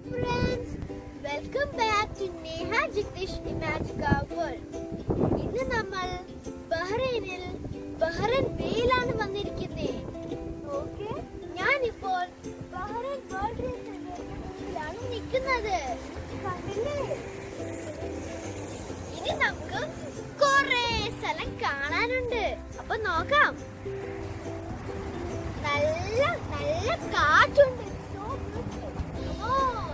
Friends welcome back to Neha Jignesh Imagica World ഇന്ന് നമ്മൾ ബഹ്റൈനിൽ Bahrain ബേയിലാണ് വന്നിരിക്കുന്നത് ഓക്കെ ഞാനിപ്പോൾ ബഹ്റൈൻ വേൾഡ് റേസിലാണ് നിൽക്കുന്നത് കണ്ടില്ലേ ഇനി നമുക്ക് കുറേ സ്ഥലം കാണാനുണ്ട് അപ്പൊ നോക്കാം നല്ല നല്ല കാറ്റുണ്ട് So beautiful. Come on.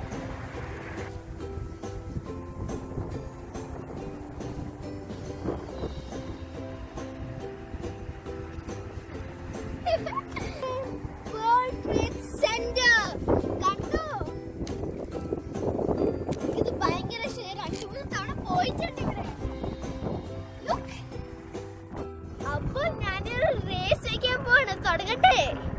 World Trade Center. കണ്ടോ? ഇത് ഭയങ്കര ശരി രണ്ടു മൂന്ന് തവണ പോയിട്ടുണ്ട് ഇവിടെ Look. അപ്പൊ ഞാനൊരു റേസ് വയ്ക്കാൻ പോവാണ് തുടങ്ങട്ടെ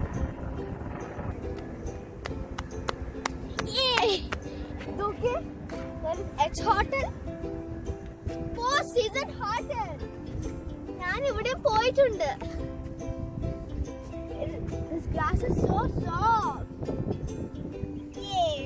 Yay. നോക്കിയേ H hotel Four Season hotel ഞാൻ ഇവിടെ പോയിട്ടുണ്ട് This grass is so soft. Yay.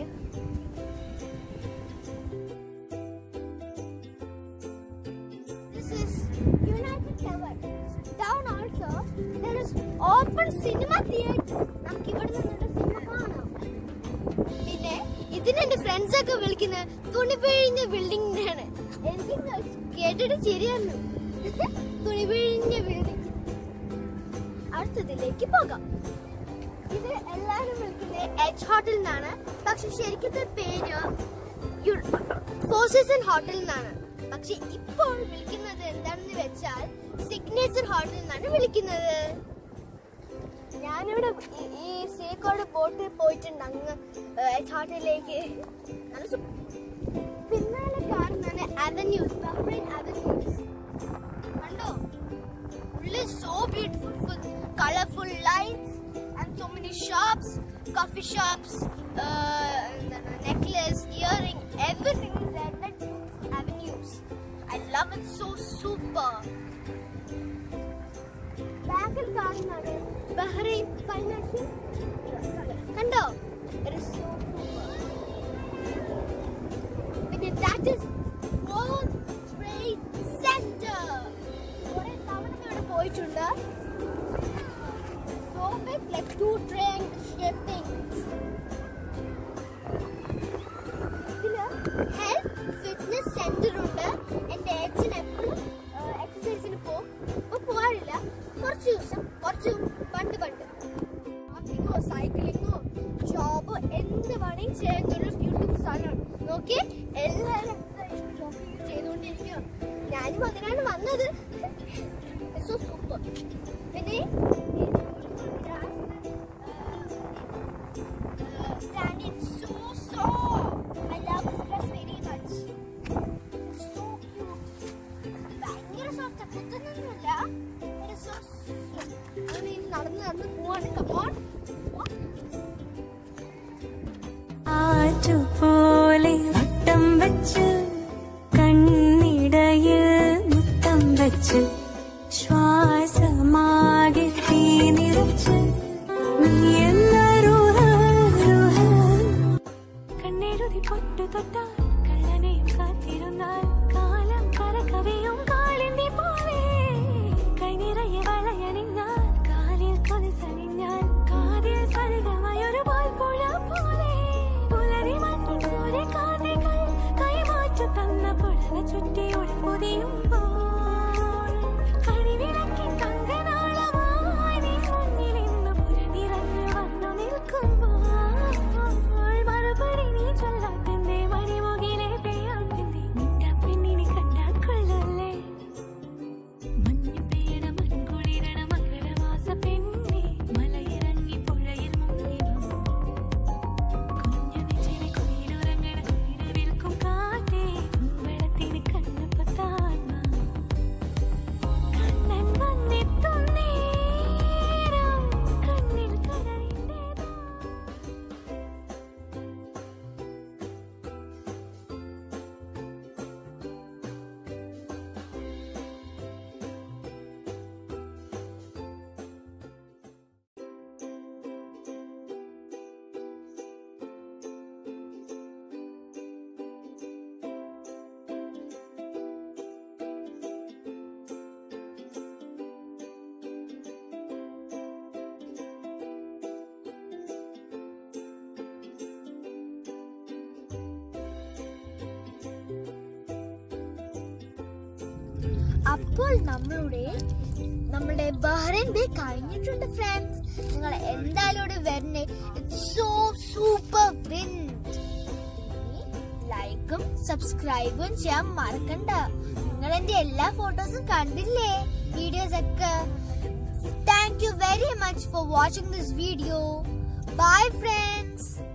This is United Tower. Down also there is open cinema theater. നമുക്ക് ഇവിടെ നിന്നിട്ട് സിനിമ കാണാം പിന്നെ ഇതിന് എന്റെ ഫ്രണ്ട്സ് ഒക്കെ വിളിക്കുന്നത് തുണി പിഴിഞ്ഞ ബിൽഡിംഗിനാണ് എനിക്ക് കേട്ടിട്ട് ശരിയാണ് തുണി പിഴിഞ്ഞ ബിൽഡിംഗ് അടുത്തതിലേക്ക് പോകാം ഇത് എല്ലാരും വിളിക്കുന്നത് എച്ച് ഹോട്ടൽ എന്നാണ് പക്ഷെ ശരിക്കത്തെ പേര് ഫോർ സീസൺ ഹോട്ടൽ എന്നാണ് പക്ഷെ ഇപ്പോൾ വിളിക്കുന്നത് എന്താണെന്ന് വെച്ചാൽ സിഗ്നേച്ചർ ഹോട്ടൽ എന്നാണ് വിളിക്കുന്നത് ഞാനിവിടെ ഈ- ഈ സീക്കോട് ബോട്ടിൽ പോയിട്ടുണ്ട് അങ്ങ് എച്ച് ഹോട്ടലിലേക്ക് നല്ല സു- പിന്നാലെ കാണുന്നതാണ് അവന്യൂസ് ബഹ്റൈൻ അവന്യൂസ് കണ്ടോ really so beautiful full colorful lights and so many shops coffee shops uh, and then a necklace earring everything is there that avenues i love it so super ബാക്കിൽ കാണുന്നത് Bahrain financial കണ്ടോ It is so super. പിന്നെ that is World Trade Center. കുറെ തവണ ഞാൻ ഇവിടെ പോയിട്ടുണ്ട് So big, like two triangle shaped things. ഇതില് health fitness center ഉണ്ട്. എന്റെ അച്ഛൻ എപ്പോഴും എക്സസൈസിന് പോകും ഇപ്പൊ പോകാറില്ല കുറച്ച് ദിവസം കുറച്ച് പണ്ട് പണ്ട് വാക്കിങ്ങോ സൈക്ലിങ്ങോ ജോബോ എന്ത് വേണമെങ്കിൽ ചെയ്യുന്ന ഒരു ബ്യൂട്ടിഫുൾ സ്ഥലമാണ് നോക്കിയേ എല്ലാവരും ഷോപ്പിംഗ് ചെയ്തുകൊണ്ടിരിക്കുക ഞാനും അതിനാണ് വന്നത് സോ സൂപ്പർ പിന്നെ standing so so I love this dress very much so cute ഭയങ്കര സോഫ്റ്റ് കുത്തുന്നൊന്നുമില്ല It is so soft. അത് നീ നടന്ന് നടന്ന് പോവാണ് കമോൺ ആറ്റുപോലെ വട്ടം വച്ച് കണ്ണിടയിൽ മുത്തം വച്ച് ശ്വാസമാകെ തീ നിറച്ച് നീ എന്നരുഹ കണ്ണെഴുതി പൊട്ടു തൊട്ടാൽ കള്ളനെയും കാത്തിരുന്നാൽ കാലം കരകവിയും കാളിന്തി പോലെ കൈനിറയെ വളയണിഞ്ഞാൽ കാലിൽ കൊലുസണിഞ്ഞാൽ കാതിൽ സരിതമായൊരു പാൽപ്പുഴ പോലെ പുലരി മഞ്ഞിൻ സൂര്യകാന്തികൾ കൈമാറ്റു തന്ന പുഴന ചുറ്റി ഒളിപ്പൊതിയുമ്പോൾ കരിവിളക്കിൻ തങ്കനാളമായി നീ മുന്നിൽ ഇന്ന് പുരനിറഞ്ഞു വന്നു നിൽക്കുമ്പോൾ മറുപടി നീ ചൊല്ലാത്തന്റെ മണിമുകിലെ പെയ്യാത്തന്റെ നിന്റെ പെണ്ണിനെ കണ്ടാൽ കൊള്ളല്ലേ മഞ്ഞ് പെയ്യണ മൺകുളിരണ മകരമാസ പെണ്ണെ മലയിറങ്ങി പുഴയിൽ മുങ്ങിടും കുഞ്ഞു നെഞ്ചിലെ കുയിലുറങ്ങണ കുയില് വിൽക്കും കാറ്റേ പൂവളത്തിന് കണ്ണു പത്താൻ അപ്പോൾ നമ്മളുടെ നമ്മുടെ ബഹ്റൈൻ ബേ കഴിഞ്ഞിട്ടുണ്ട് ഫ്രണ്ട്സ് നിങ്ങൾ എന്തായാലും ഇവിടെ വരണേ സോ സൂപ്പർ വിൻഡ് ലൈക്കും സബ്സ്ക്രൈബും ചെയ്യാൻ മറക്കണ്ട നിങ്ങൾ എന്റെ എല്ലാ ഫോട്ടോസും കണ്ടില്ലേ വീഡിയോസ് ഒക്കെ thank you very much for watching this video bye friends